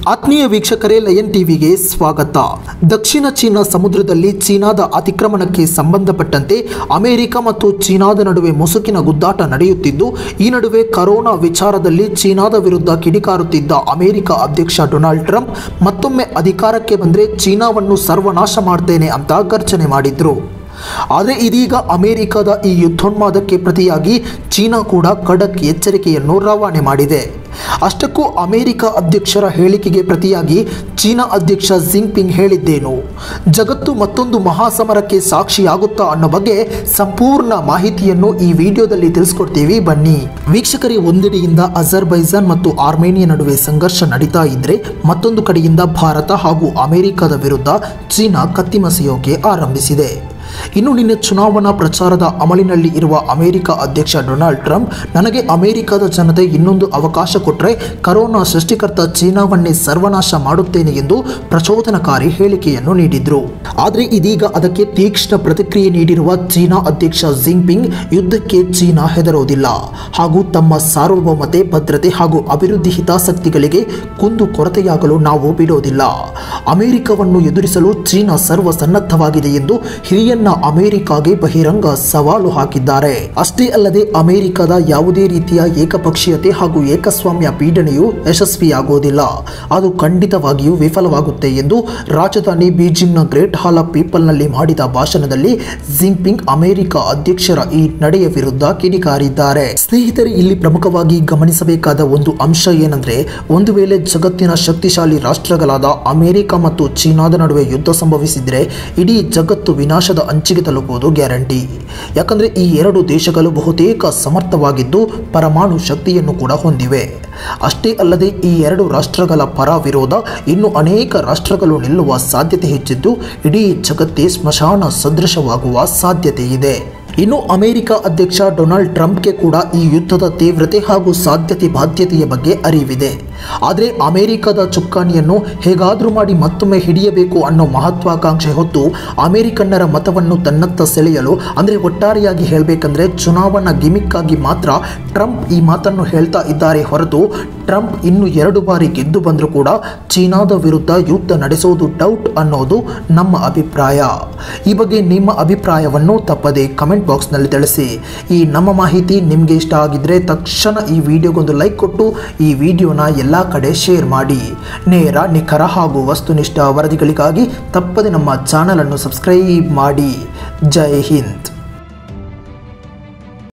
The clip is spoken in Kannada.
ಆತ್ಮೀಯ ವೀಕ್ಷಕರೇ ಲಯನ್ ಟಿವಿಗೆ ಸ್ವಾಗತ ದಕ್ಷಿಣ ಚೀನಾ ಸಮುದ್ರದಲ್ಲಿ ಚೀನಾದ ಅತಿಕ್ರಮಣಕ್ಕೆ ಸಂಬಂಧಪಟ್ಟಂತೆ ಅಮೆರಿಕ ಮತ್ತು ಚೀನಾದ ನಡುವೆ ಮುಸುಕಿನ ಗುದ್ದಾಟ ನಡೆಯುತ್ತಿದ್ದು ಈ ನಡುವೆ ಕರೋನಾ ವಿಚಾರದಲ್ಲಿ ಚೀನಾದ ವಿರುದ್ಧ ಕಿಡಿಕಾರುತ್ತಿದ್ದ ಅಮೆರಿಕ ಅಧ್ಯಕ್ಷ ಡೊನಾಲ್ಡ್ ಟ್ರಂಪ್ ಮತ್ತೊಮ್ಮೆ ಅಧಿಕಾರಕ್ಕೆ ಬಂದರೆ ಚೀನಾವನ್ನು ಸರ್ವನಾಶ ಮಾಡ್ತೇನೆ ಅಂತ ಗರ್ಜನೆ ಮಾಡಿದ್ರು ಆದರೆ ಇದೀಗ ಅಮೆರಿಕದ ಈ ಯುದ್ಧೋನ್ಮಾದಕ್ಕೆ ಪ್ರತಿಯಾಗಿ ಚೀನಾ ಕೂಡ ಖಡಕ್ ಎಚ್ಚರಿಕೆಯನ್ನು ರವಾನೆ ಮಾಡಿದೆ ಅಷ್ಟಕ್ಕೂ ಅಮೆರಿಕ ಅಧ್ಯಕ್ಷರ ಹೇಳಿಕೆಗೆ ಪ್ರತಿಯಾಗಿ ಚೀನಾ ಅಧ್ಯಕ್ಷ ಜಿಂಗ್ಪಿಂಗ್ ಹೇಳಿದ್ದೇನು ಜಗತ್ತು ಮತ್ತೊಂದು ಮಹಾಸಮರಕ್ಕೆ ಸಾಕ್ಷಿಯಾಗುತ್ತಾ ಅನ್ನೋ ಬಗ್ಗೆ ಸಂಪೂರ್ಣ ಮಾಹಿತಿಯನ್ನು ಈ ವಿಡಿಯೋದಲ್ಲಿ ತಿಳಿಸ್ಕೊಡ್ತೀವಿ ಬನ್ನಿ ವೀಕ್ಷಕರೇ ಒಂದೆಡೆಯಿಂದ ಅಜರ್ಬೈಜಾನ್ ಮತ್ತು ಆರ್ಮೇನಿಯಾ ನಡುವೆ ಸಂಘರ್ಷ ನಡೀತಾ ಇದ್ರೆ ಮತ್ತೊಂದು ಕಡೆಯಿಂದ ಭಾರತ ಹಾಗೂ ಅಮೆರಿಕದ ವಿರುದ್ಧ ಚೀನಾ ಕತ್ತಿಮಸೆಯೋಕೆ ಆರಂಭಿಸಿದೆ ಇನ್ನು ನಿನ್ನೆ ಚುನಾವಣಾ ಪ್ರಚಾರದ ಅಮಲಿನಲ್ಲಿ ಇರುವ ಅಮೆರಿಕ ಅಧ್ಯಕ್ಷ ಡೊನಾಲ್ಡ್ ಟ್ರಂಪ್ ನನಗೆ ಅಮೆರಿಕದ ಜನತೆ ಇನ್ನೊಂದು ಅವಕಾಶ ಕೊಟ್ಟರೆ ಕರೋನಾ ಸೃಷ್ಟಿಕರ್ತ ಚೀನಾವನ್ನೇ ಸರ್ವನಾಶ ಮಾಡುತ್ತೇನೆ ಎಂದು ಪ್ರಚೋದನಕಾರಿ ಹೇಳಿಕೆಯನ್ನು ನೀಡಿದ್ರು ಆದರೆ ಇದೀಗ ಅದಕ್ಕೆ ತೀಕ್ಷ್ಣ ಪ್ರತಿಕ್ರಿಯೆ ನೀಡಿರುವ ಚೀನಾ ಅಧ್ಯಕ್ಷ ಜಿಂಗ್ಪಿಂಗ್ ಯುದ್ಧಕ್ಕೆ ಚೀನಾ ಹೆದರೋದಿಲ್ಲ ಹಾಗೂ ತಮ್ಮ ಸಾರ್ವಭೌಮತೆ ಭದ್ರತೆ ಹಾಗೂ ಅಭಿವೃದ್ಧಿ ಹಿತಾಸಕ್ತಿಗಳಿಗೆ ಕುಂದು ಕೊರತೆಯಾಗಲು ನಾವು ಬಿಡೋದಿಲ್ಲ ಅಮೆರಿಕವನ್ನು ಎದುರಿಸಲು ಚೀನಾ ಸರ್ವಸನ್ನದ್ಧವಾಗಿದೆ ಎಂದು ಹಿರಿಯನ್ನ ಅಮೆರಿಕಾಗೆ ಬಹಿರಂಗ ಸವಾಲು ಹಾಕಿದ್ದಾರೆ ಅಷ್ಟೇ ಅಲ್ಲದೆ ಅಮೆರಿಕದ ಯಾವುದೇ ರೀತಿಯ ಏಕಪಕ್ಷೀಯತೆ ಹಾಗೂ ಏಕಸ್ವಾಮ್ಯ ಪೀಡನೆಯು ಯಶಸ್ವಿಯಾಗುವುದಿಲ್ಲ ಅದು ಖಂಡಿತವಾಗಿಯೂ ವಿಫಲವಾಗುತ್ತೆ ಎಂದು ರಾಜಧಾನಿ ಬೀಜಿಂಗ್ನ ಗ್ರೇಟ್ ಹಾಲ್ ಆಫ್ ಪೀಪಲ್ನಲ್ಲಿ ಮಾಡಿದ ಭಾಷಣದಲ್ಲಿ ಜಿಂಗ್ಪಿಂಗ್ ಅಮೆರಿಕ ಅಧ್ಯಕ್ಷರ ಈ ನಡೆಯ ವಿರುದ್ಧ ಕಿಡಿಕಾರಿದ್ದಾರೆ ಸ್ನೇಹಿತರೆ ಇಲ್ಲಿ ಪ್ರಮುಖವಾಗಿ ಗಮನಿಸಬೇಕಾದ ಒಂದು ಅಂಶ ಏನಂದ್ರೆ ಒಂದು ವೇಳೆ ಜಗತ್ತಿನ ಶಕ್ತಿಶಾಲಿ ರಾಷ್ಟ್ರಗಳಾದ ಅಮೆರಿಕ ಮತ್ತು ಚೀನಾದ ನಡುವೆ ಯುದ್ಧ ಸಂಭವಿಸಿದ್ರೆ ಇಡೀ ಜಗತ್ತು ವಿನಾಶದ ಅಂಚಿಗೆ ತಲುಪುವುದು ಗ್ಯಾರಂಟಿ ಯಾಕಂದ್ರೆ ಈ ಎರಡು ದೇಶಗಳು ಬಹುತೇಕ ಸಮರ್ಥವಾಗಿದ್ದು ಪರಮಾಣು ಶಕ್ತಿಯನ್ನು ಕೂಡ ಹೊಂದಿವೆ ಅಷ್ಟೇ ಅಲ್ಲದೆ ಈ ಎರಡು ರಾಷ್ಟ್ರಗಳ ಪರ ವಿರೋಧ ಇನ್ನು ಅನೇಕ ರಾಷ್ಟ್ರಗಳು ನಿಲ್ಲುವ ಸಾಧ್ಯತೆ ಹೆಚ್ಚಿದ್ದು ಇಡೀ ಜಗತ್ತೇ ಸ್ಮಶಾನ ಸದೃಶವಾಗುವ ಸಾಧ್ಯತೆ ಇದೆ ಇನ್ನು ಅಮೆರಿಕ ಅಧ್ಯಕ್ಷ ಡೊನಾಲ್ಡ್ ಟ್ರಂಪ್ಗೆ ಕೂಡ ಈ ಯುದ್ಧದ ತೀವ್ರತೆ ಹಾಗೂ ಸಾಧ್ಯತೆ ಬಾಧ್ಯತೆಯ ಬಗ್ಗೆ ಅರಿವಿದೆ ಆದರೆ ಅಮೆರಿಕದ ಚುಕ್ಕಾಣಿಯನ್ನು ಹೇಗಾದರೂ ಮಾಡಿ ಮತ್ತೊಮ್ಮೆ ಹಿಡಿಯಬೇಕು ಅನ್ನೋ ಮಹತ್ವಾಕಾಂಕ್ಷೆ ಹೊತ್ತು ಅಮೆರಿಕನ್ನರ ಮತವನ್ನು ತನ್ನತ್ತ ಸೆಳೆಯಲು ಅಂದರೆ ಒಟ್ಟಾರೆಯಾಗಿ ಹೇಳಬೇಕಂದ್ರೆ ಚುನಾವಣಾ ಗಿಮಿಕ್ಕಾಗಿ ಮಾತ್ರ ಟ್ರಂಪ್ ಈ ಮಾತನ್ನು ಹೇಳ್ತಾ ಇದ್ದಾರೆ ಹೊರತು ಟ್ರಂಪ್ ಇನ್ನು ಎರಡು ಬಾರಿ ಗೆದ್ದು ಬಂದರೂ ಕೂಡ ಚೀನಾದ ವಿರುದ್ಧ ಯುದ್ಧ ನಡೆಸೋದು ಡೌಟ್ ಅನ್ನೋದು ನಮ್ಮ ಅಭಿಪ್ರಾಯ ಈ ಬಗ್ಗೆ ನಿಮ್ಮ ಅಭಿಪ್ರಾಯವನ್ನು ತಪ್ಪದೆ ಕಮೆಂಟ್ ಬಾಕ್ಸ್ನಲ್ಲಿ ತಿಳಿಸಿ ಈ ನಮ್ಮ ಮಾಹಿತಿ ನಿಮಗೆ ಇಷ್ಟ ಆಗಿದ್ರೆ ತಕ್ಷಣ ಈ ವಿಡಿಯೋಗೊಂದು ಲೈಕ್ ಕೊಟ್ಟು ಈ ವಿಡಿಯೋನ ಎಲ್ಲ ಕಡೆ ಶೇರ್ ಮಾಡಿ ನೇರ ನಿಖರ ಹಾಗೂ ವಸ್ತುನಿಷ್ಠ ವರದಿಗಳಿಗಾಗಿ ತಪ್ಪದೆ ನಮ್ಮ ಚಾನಲನ್ನು ಸಬ್ಸ್ಕ್ರೈಬ್ ಮಾಡಿ ಜೈ ಹಿಂದ್